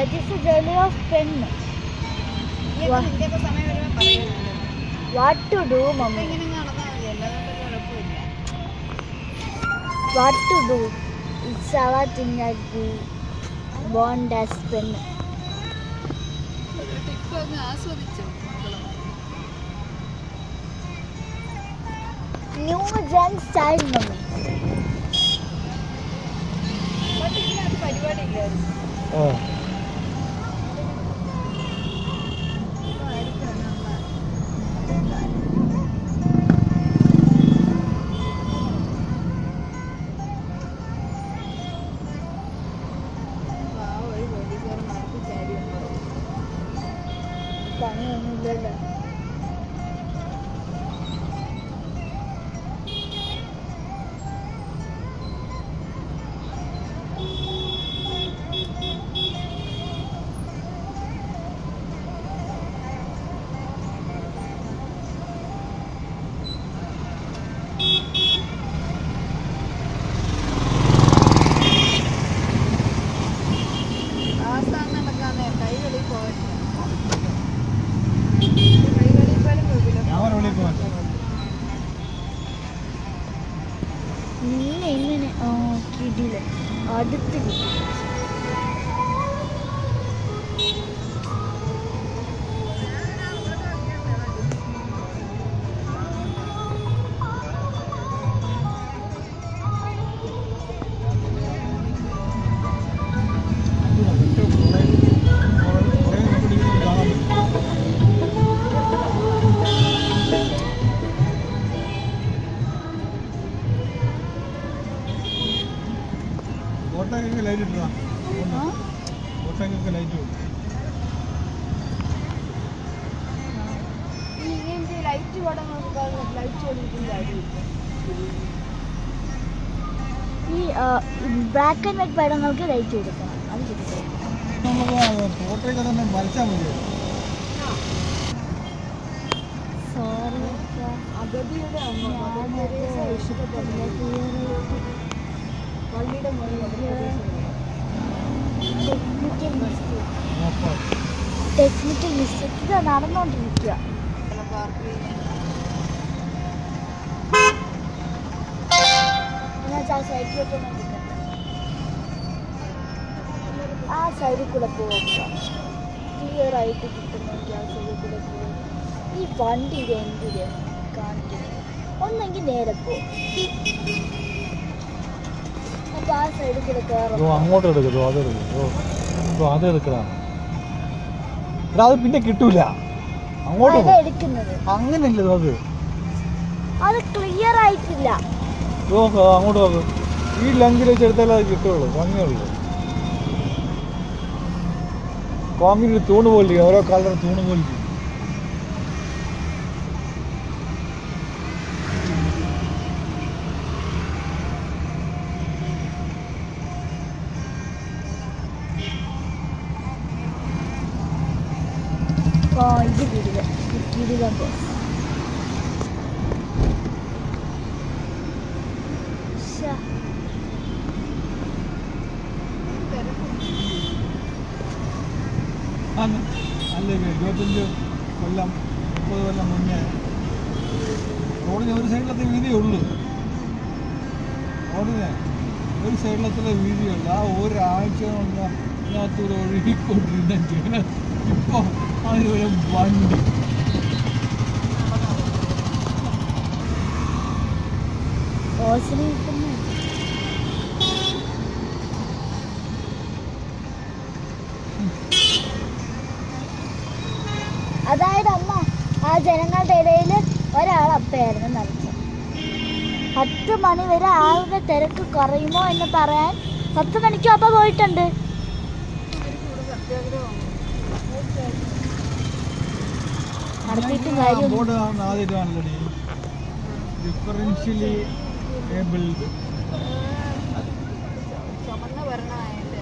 That is a journey of pen ഇനിയൊക്കെ നിന്റെയൊക്കെ സമയം വരുമ്പോ പറയാം വാട്ട് ടു ഡു അപ്പൊ മമ്മി ഇങ്ങനെ നടന്നാൽ മതി അല്ലാതെ കുഴപ്പമില്ല what to do it's our thing that we bond as pen tip അങ്ങ് ആസ്വദിച്ചോ മക്കളെ ന്യൂ ജൻ സ്റ്റൈൽ മമ്മി പണ്ട് ഇതിനകത്ത് പരിപാടി ഇല്ലായിരുന്നു ആ ഇപ്പൊ ആയിരിക്കും നമ്മളെ പാവം ഒരു പോലീസുകാരന്മാർക്ക് ചാരി ഉണ്ടാവും പണിയൊന്നുമില്ലല്ലോ അവസാനം നടക്കാതെ കൈകളിൽ പോകട്ടെ കൈകളിൽ പോലും കുഴപ്പമില്ല ഞാൻ വെളിയിൽ പോകാൻ നിന്നെ ഇങ്ങനെ ആ കിടില് അടുത്ത് കിട്ടി ഓട്ടോക്കൊക്കെ ലൈറ്റ് ഇട്ടാ ആ? ഓട്ടോക്കൊക്കെ ലൈറ്റ് കൊടുക്കും ഈ ഇങ്ങനത്തെ ലൈറ്റ് പടങ്ങളൊക്കെ ലൈറ്റ് കൊടുക്കുന്ന കാര്യമില്ല ഈ ബ്ലാക്ക് ആൻഡ് വൈറ്റ് പടങ്ങൾക്ക് ലൈറ്റ് കൊടുക്കണം അത് ശരി നമുക്ക് ഓട്ടോയൊക്കെ തന്നെ വലിച്ചാൽ മതി സോറി അഗതിയുടെ അമ്മ മദർ തെരേസ വിശുദ്ധ പള്ളിയുടെ മുകളിൽ mother Teresa technical mistake technical mistake ഇത് നടന്നുകൊണ്ടിരിക്കുക പാർക്ക് എന്നുവെച്ചാൽ ആ സൈഡിലോട്ട് ആ സൈഡിൽ കൂടെ പോകാം ക്ലിയർ ആയിട്ട് കിട്ടുന്നെങ്കിൽ ആ സൈഡിൽ കൂടെ പോകും ഈ വണ്ടി ഇത് എന്തിന് കാണിക്കുന്നത് ഒന്നെങ്കിൽ നേരെ പോകും അപ്പൊ ആ സൈഡിൽ കൂടെ കയറാം ഓ അങ്ങോട്ട് എടുക്കരുത് അത് എടുക്കും ഓ ഓ അത് എടുക്കണം എടാ അത് പിന്നെ കിട്ടൂല അങ്ങോട്ട് അതാ പോ എടുക്കുന്നത് അങ്ങനെയല്ലേ അത് അത് ക്ലിയർ ആയിട്ടില്ല നോക്ക് അങ്ങോട്ട് നോക്ക് ഈ ലങ്കിൽ വെച്ച് എടുത്താലേ അത് കിട്ടുള്ളൂ ഭംഗിയുള്ളൂ കോൺക്രീറ്റ് തൂണ് പോലെ ഇരിക്കും. ഓരോ കളർ തൂണ് പോലെ ഇരിക്കും. ആ ഇത് കിടില കിടില ബസ് ശ്ശെ. ആണ്. അല്ലേ ഇരുപത്തഞ്ച് കൊല്ലം മുപ്പത് കൊല്ലം മുന്നേ റോഡിന് ഒരു സൈഡിലത്തെ വീതിയേ ഉള്ളൂ റോഡിന് ഒരു സൈഡിലത്തെ വീതിയുള്ളൂ ആ ഒരാഴ്ച കൊണ്ട് ഇതിനകത്തൂടെ ഒഴുകിക്കൊണ്ടിരുന്നെങ്കിൽ ഇപ്പോൾ അതിലൊരു വണ്ടി ഓസിന് കിട്ടുന്നു അതായത് അമ്മ ആ ജനങ്ങളുടെ ഇടയിൽ ഒരാൾ അപ്പയായിരുന്നു നയിച്ചത് പത്ത് മണി വരെ ആളുടെ തിരക്ക് കുറയുമോ എന്ന് പറയാൻ പത്ത് മണിക്കും അപ്പ പോയിട്ടുണ്ട് നടത്തിയിട്ടും കാര്യം ബോർഡ് ആദ്യമായിട്ടാണല്ലോ ഡിഫറൻഷ്യലി ഏബിൾഡ് ചുമന്ന ഭരണമായിട്ട്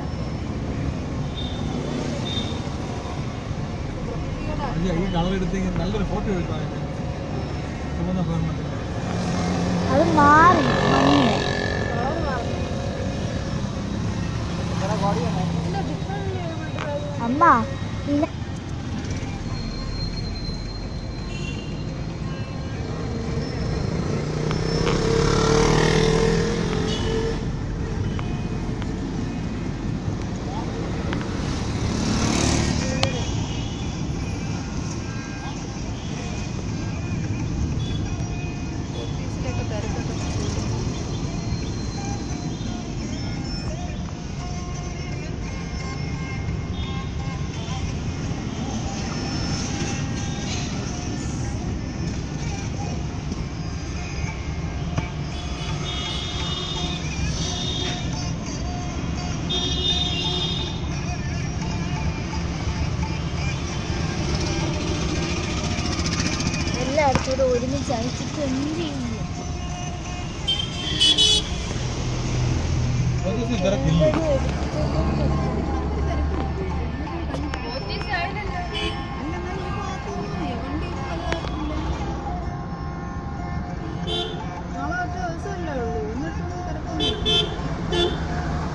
അയ്യോ ഈ കളർ എടുത്തെങ്കിൽ നല്ലൊരു ഫോട്ടോ എടുക്കാം ചുമന്ന ഫർമ്മത്തിൽ അത് മാറി മഞ്ഞ് അമ്മ പിന്നെ ഓഫീസിലൊക്കെ തിരക്കൊക്കെ എല്ലായിടത്തും കൂടെ ഒരുമിച്ച് അയച്ചിട്ട് എന്ത് ചെയ്യും ഓഫീസിൽ തിരക്കില്ല ഓഫീസ് ആയില്ലല്ലോ അല്ല എന്നാലും ഈ ഭാഗത്തൊന്നും എവണ്ടി പലതാക്കില്ല നാളെ ഒറ്റ ദിവസമല്ലേ ഉള്ളൂ എന്നിട്ടൊന്നും തിരക്കൊന്നും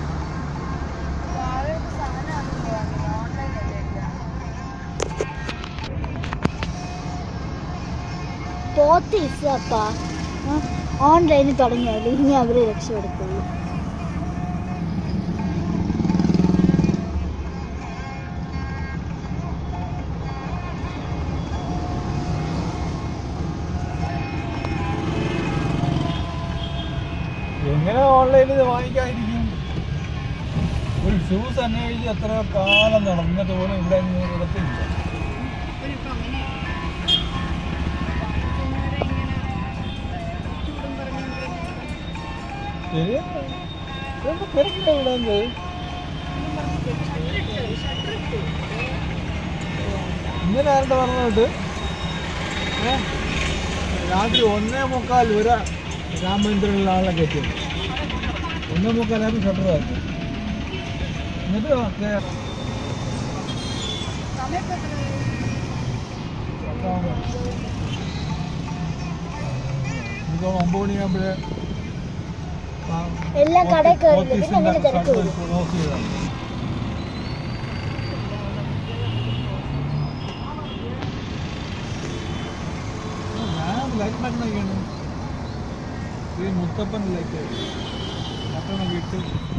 പോത്തീസ് അപ്പാ ഓൺലൈനിൽ തുടങ്ങിയാൽ ഇനി അവരെ രക്ഷപ്പെടുത്തുള്ളൂ എങ്ങനെ ഓൺലൈനിൽ ഇത് വാങ്ങിക്കാതിരിക്കും ഒരു ഷൂസ് അന്വേഷിച്ച് എത്രയോ കാലം നടന്നിട്ട് പോലും ഇവിടെ ഒന്നും ഇടത്തില്ല ഇവരിപ്പോ അങ്ങനെ ഇവരെ ഇങ്ങനെ ചൂടും പറഞ്ഞുകൊണ്ട് ശരിയാ ഇതൊക്കെ തിരക്കില്ല ഇവിടെ എന്ത് ഇന്നലെ ആരുടെ പറഞ്ഞിട്ട് ഏ രാത്രി ഒന്നേ മുക്കാൽ വരെ രാമചന്ദ്രനുള്ള ആളെ കയറ്റി ഒന്നേ മുക്കാലാകുമ്പോൾ ഷട്ടർ ആക്കി എന്നിട്ട് ഒക്കെ സമയത്ത് ഇപ്പോൾ ഒമ്പത് മണിയാകുമ്പോഴേ എല്ലാം കടയിൽ കയറില്ല പിന്നെ അങ്ങനെ തിരക്ക് വരും ക്ലോസ് ചെയ്താണ് ഞാൻ ലൈറ്റ് മരുന്നൊക്കെയാണ് ഈ മുത്തപ്പൻ ലൈറ്റ് മറ്റൊന്നൊക്കെ ഇട്ട്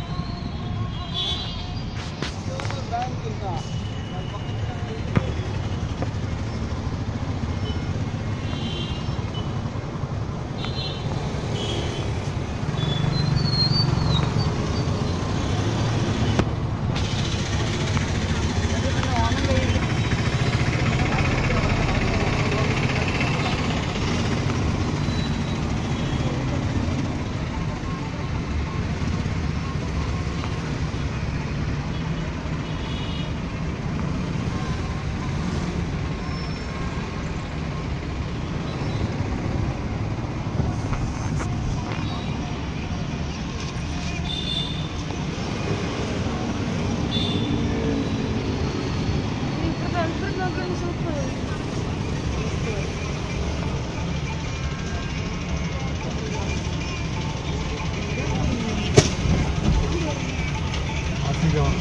അധികം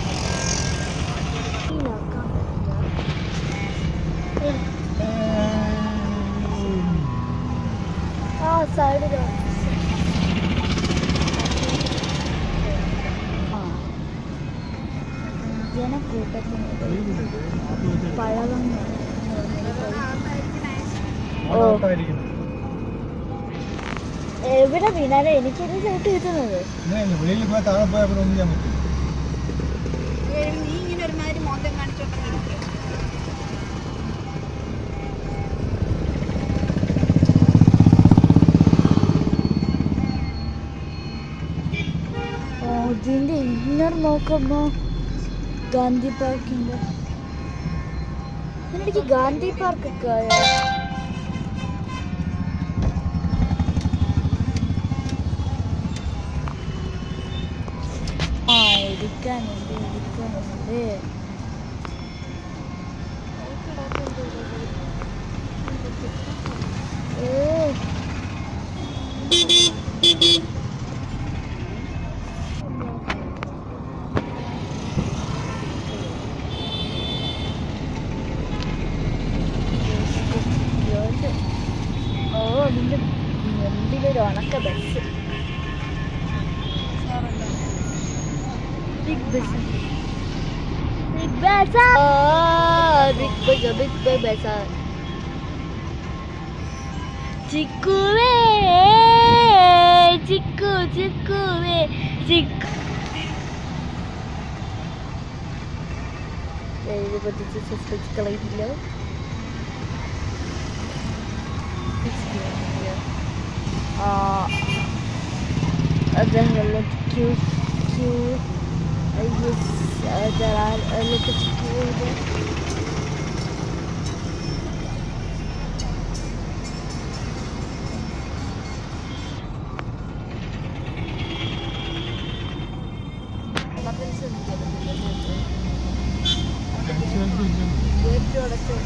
ആ സൈഡിൽ ജനക്കൂട്ടത്തിന് പഴകം ഓ. എവിടെ വീണാലും എനിക്കൊരു ചവിട്ട് കിട്ടുന്നത് വെളിയിൽ പോയി താഴെ പോയാൽ പിന്നെ ഒന്നും ചെയ്യാൻ പറ്റും നീ ഇങ്ങനെ ഒരുമാതിരി മോന്തം കാണിച്ചോണ്ടിരിക്കുക ഓ, ഇതിന്റെ ഇന്നർ നോക്കുമ്പോ ഗാന്ധി പാർക്കിന്റെ എനിക്ക് ഗാന്ധി പാർക്ക് ഒക്കെ ആയോ? ആ എടുക്കാനുണ്ട് എടുക്കാനുണ്ട് ഏ bus big bus big bus big bus big bus ചിക്കുവേ ചിക്കു ചിക്കുവേ ചിക്കു ഇതിനെ പറ്റി സസ്പെൻസ് കളയുന്നില്ല Uh, there are a lot of queues, queue. I guess uh, there are a lot of queue there. ജംഗ്ഷനിൽ ഇല്ല.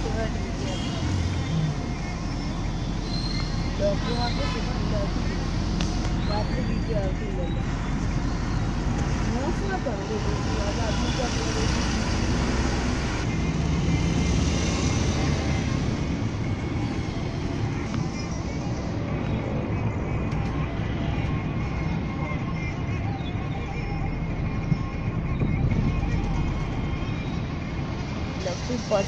Super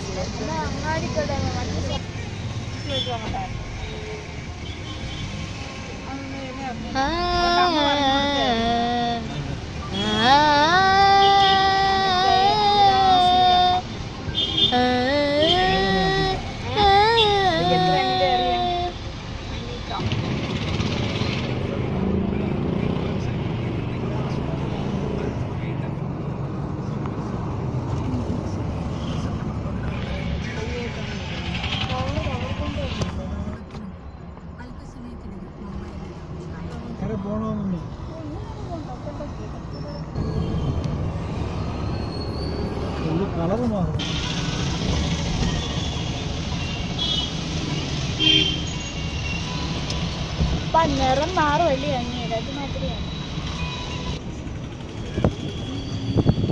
ആരെ പോണമെന്നു ഫുള്ള് കളറ് മാറും ഇപ്പൊ നിറം മാറുമല്ലേ അങ്ങനെ അത് മാത്രമേ